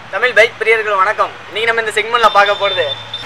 Tamil bike பிரியர்கள் வணக்கம் இன்னைக்கு நம்ம இந்த செக்மெண்ட்ல பார்க்க போகிறது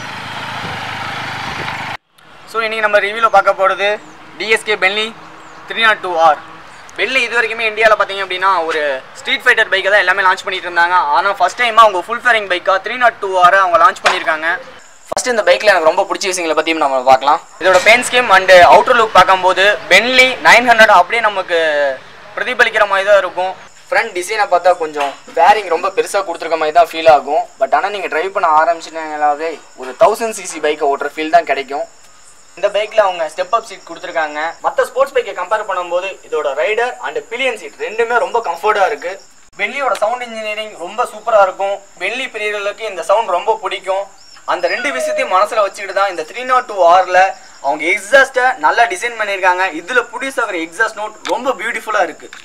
ஸோ இன்னைக்கு நம்ம ரிவ்யூவில் பார்க்க போகிறது DSK Benelli three not two R Benelli இது வரைக்குமே இந்தியாவில் பார்த்தீங்க அப்படின்னா ஒரு ஸ்ட்ரீட் ஃபைட்டர் பைக்கை தான் எல்லாமே லான்ச் பண்ணிட்டு இருந்தாங்க ஆனால் ஃபர்ஸ்ட் டைமாக அவங்க ஃபுல் ஃபேரிங் பைக்காக த்ரீ நாட் டூ ஆரை அவங்க லான்ச் பண்ணியிருக்காங்க ஃபர்ஸ்ட் இந்த பைக்கில் எனக்கு ரொம்ப பிடிச்ச விஷயங்களை பற்றியும் நம்ம பார்க்கலாம் இதோட paint scheme and outer look பார்க்கும்போது பென்லி நைன் ஹண்ட்ரட் அப்படியே நமக்கு பிரதிபலிக்கிற மாதிரி தான் இருக்கும் ஃப்ரண்ட் டிசைனை பார்த்தா கொஞ்சம் வேரிங் ரொம்ப பெருசாக கொடுத்துருக்க மாதிரி தான் ஃபீல் ஆகும் பட் ஆனால் நீங்கள் டிரைவ் பண்ண ஆரம்பிச்சினாங்களாவே ஒரு தௌசண்ட் சிசி பைக்கை ஓட்டுற ஃபீல் தான் கிடைக்கும் இந்த பைக்கில் அவங்க ஸ்டெப் அப் சீட் கொடுத்துருக்காங்க மற்ற ஸ்போர்ட்ஸ் பைக்கை கம்பேர் பண்ணும்போது இதோட ரைடர் அண்ட் பிலியன் சீட் ரெண்டுமே ரொம்ப கம்ஃபர்ட்டாக இருக்குது பெல்லியோட சவுண்ட் இன்ஜினியரிங் ரொம்ப சூப்பராக இருக்கும் பெல்லி பிரியர்களுக்கு இந்த சவுண்ட் ரொம்ப பிடிக்கும் அந்த ரெண்டு விஷயத்தையும் மனசில் வச்சுக்கிட்டு தான் இந்த த்ரீ நாட் டூ ஆரில் அவங்க எக்ஸாஸ்ட்டை நல்லா டிசைன் பண்ணியிருக்காங்க இதில் புடிசாகிற எக்ஸாஸ்ட் நோட் ரொம்ப பியூட்டிஃபுல்லாக இருக்குது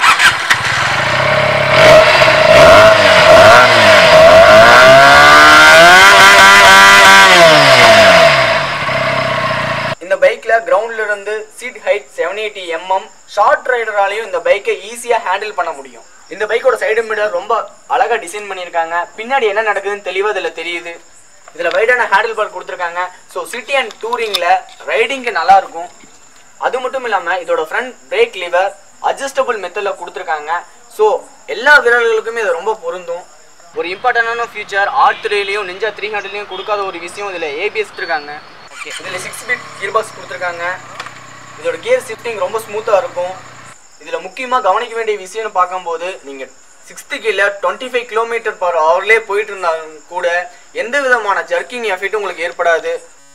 இந்த பைக்ல கிரவுண்ட்ல இருந்து seat height seven eighty MM short ரைடராலையும் இந்த பைக்கை ஈஸியா ஹேண்டில் பண்ண முடியும் இந்த பைக்கோட சைடு மிரர் ரொம்ப அழகா டிசைன் பண்ணியிருக்காங்க பின்னாடி என்ன நடக்குதுன்னு தெளிவா இதுல தெரியுது இதுல வைடான ஹேண்டில் பார் கொடுத்துருக்காங்க ஸோ சிட்டி அண்ட் டூரிங்ல ரைடிங்க்கு நல்லா இருக்கும் அது மட்டும் இல்லாம இதோட ஃப்ரண்ட் பிரேக் லிவர் அட்ஜஸ்டபிள் மெத்தட்ல கொடுத்துருக்காங்க ஸோ எல்லா விரல்களுக்குமே இது ரொம்ப பொருந்தும் ஒரு இம்பார்ட்டண்டான ஃபியூச்சர் ஆர் த்ரீலையும் நிஞ்சா த்ரீ ஹண்ட்ரட்லையும் கொடுக்காத ஒரு விஷயம் இதில் ஏபிஎஸ் இருக்காங்க ஓகே இதில் சிக்ஸ் பிட் கியர் பாக்ஸ் கொடுத்துருக்காங்க இதோட கியர் ஷிஃப்டிங் ரொம்ப ஸ்மூத்தாக இருக்கும் இதில் முக்கியமாக கவனிக்க வேண்டிய விஷயம்னு பார்க்கும்போது நீங்கள் சிக்ஸ்த்து கீழே டுவெண்ட்டி ஃபைவ் கிலோமீட்டர் பர் ஹவர்லேயே போயிட்டு இருந்தாலும் கூட எந்த விதமான ஜர்க்கிங் எஃபெக்ட்டும் உங்களுக்கு ஏற்படாது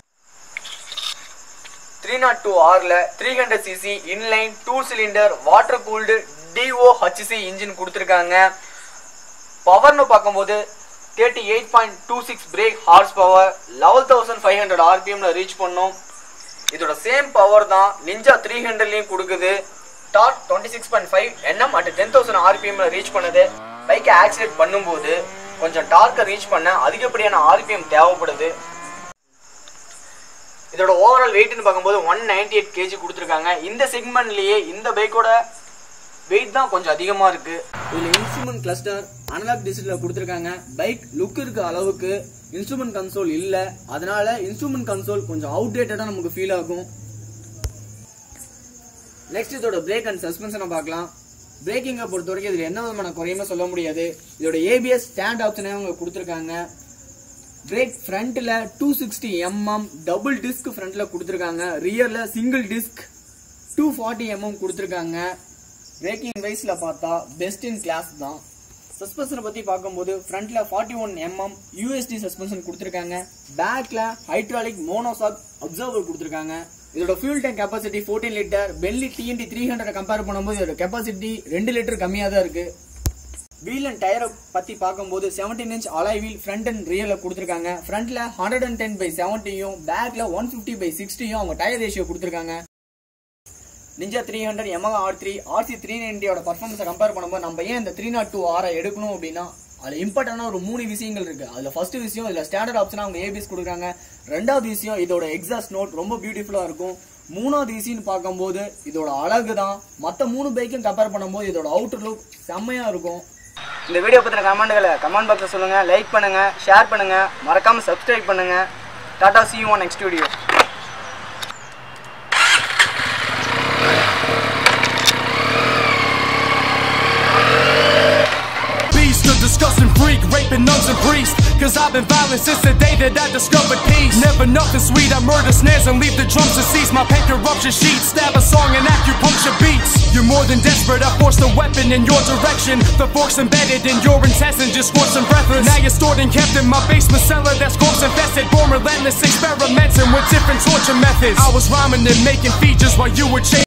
த்ரீ நாட் டூ ஆரில் three hundred CC inline two cylinder water cooled DOHC engine கொடுத்துருக்காங்க பவர்னு பார்க்கும்போது thirty eight point two six brake horse power level thousand five hundred ஆர்பிஎம்ல ரீச் பண்ணும் இதோட சேம் பவர் தான் நிஞ்சா த்ரீ ஹண்ட்ரட்லையும் கொடுக்குது that twenty six point five NM at ten thousand ஆர்பிஎம்ல ரீச் பண்ணுது பைக்கை ஆக்சிடென்ட் பண்ணும்போது கொஞ்சம் டார்க்கை ரீச் பண்ண அதிகப்படியான ஆர்பிஎம் தேவைப்படுது இதோட ஓவரால் வெயிட்னு பார்க்கும்போது ஒன் நைன்டி எயிட் கேஜி கொடுத்துருக்காங்க இந்த செக்மெண்ட்லேயே இந்த பைக்கோட வெயிட் தான் கொஞ்சம் அதிகமாக இருக்கு இதில் இன்ஸ்ட்ருமெண்ட் கிளஸ்டர் அனலாக் டிஜிட்டலில் கொடுத்துருக்காங்க பைக் லுக் இருக்க அளவுக்கு இன்ஸ்ட்ருமெண்ட் கன்சோல் இல்லை அதனால இன்ஸ்ட்ருமெண்ட் கன்சோல் கொஞ்சம் அவுடேட்டடாக நமக்கு ஃபீல் ஆகும் நெக்ஸ்ட் இதோட பிரேக் அண்ட் சஸ்பென்ஷனை பார்க்கலாம் பிரேக்கிங்கை பொறுத்த வரைக்கும் இதில் என்ன விதமான குறையுமே சொல்ல முடியாது இதோட ஏபிஎஸ் ஸ்டாண்ட் ஆப்ஷனே அவங்க கொடுத்துருக்காங்க பிரேக் ஃப்ரண்ட்ல two sixty MM double disc ஃப்ரண்ட்ல கொடுத்துருக்காங்க ரியர்ல single disc two forty MM கொடுத்துருக்காங்க பிரேக்கிங் வைஸ்ல பார்த்தா பெஸ்ட் இன் கிளாஸ் தான் சஸ்பென்ஷனை பத்தி பார்க்கும்போது ஃப்ரண்ட்ல forty one MM USD suspension கொடுத்துருக்காங்க பேக்ல ஹைட்ராலிக் மோனோசாக் அப்சர்வர் கொடுத்துருக்காங்க இதோட fuel tank capacity fourteen litre Benelli TNT three hundred compare பண்ணும்போது இதோட கெப்பாசிட்டி ரெண்டு லிட்டர் கம்மியாக தான் இருக்கு வீல் அண்ட் டயரை பத்தி பார்க்கும்போது 17 inch alloy wheel front and ரியர்ல கொடுத்துருக்காங்க ஃப்ரண்ட்ல ஹண்ட்ரட் அண்ட் டென் பை செவன்ட்டியும் பேக்ல ஒன் ஃபிஃப்டி பை சிக்ஸ்டியும் அவங்க டயர் ரேஷியோ கொடுத்துருக்காங்க Ninja three hundred Yamaha R three RC three நைன்டியோட பர்ஃபார்மன்ஸை கம்பேர் பண்ணும்போது நம்ம ஏன் இந்த த்ரீ நாட் டூ ஆரை எடுக்கணும் அப்படின்னா அதில் இம்பார்ட்டண்டான ஒரு மூணு விஷயங்கள் இருக்கு அதில் ஃபர்ஸ்ட் விஷயம் இதில் ஸ்டாண்டர்ட் ஆப்ஷன் அவங்க ஏபிஎஸ் கொடுக்குறாங்க ரெண்டாவது விஷயம் இதோட எக்ஸாஸ்ட் நோட் ரொம்ப பியூட்டிஃபுல்லாக இருக்கும் மூணாவது விஷயம்னு பார்க்கும்போது இதோட அழகு தான் மற்ற மூணு பைக்கும் கம்பேர் பண்ணும்போது இதோட அவுட்டர் லுக் செம்மையாக இருக்கும் இந்த வீடியோ பற்றின கமெண்ட்களை கமெண்ட் பாக்ஸில் சொல்லுங்கள் லைக் பண்ணுங்கள் ஷேர் பண்ணுங்கள் மறக்காமல் சப்ஸ்கிரைப் பண்ணுங்கள் tata see you next video beast, a disgusting freak, raping nuns and priests. Cause I've been violent since the day that I discovered peace. Never nothing sweet, I murder snares and leave the drums to cease. My paint corruption sheets, stab a song and acupuncture beats. You're more than desperate, I forced a weapon in your direction. The fork's embedded in your intestine, just scorched and breathless. Now you're stored and kept in my basement cellar that's corpse infested. Born relentless, experimenting with different torture methods. I was rhyming and making features while you were chasing.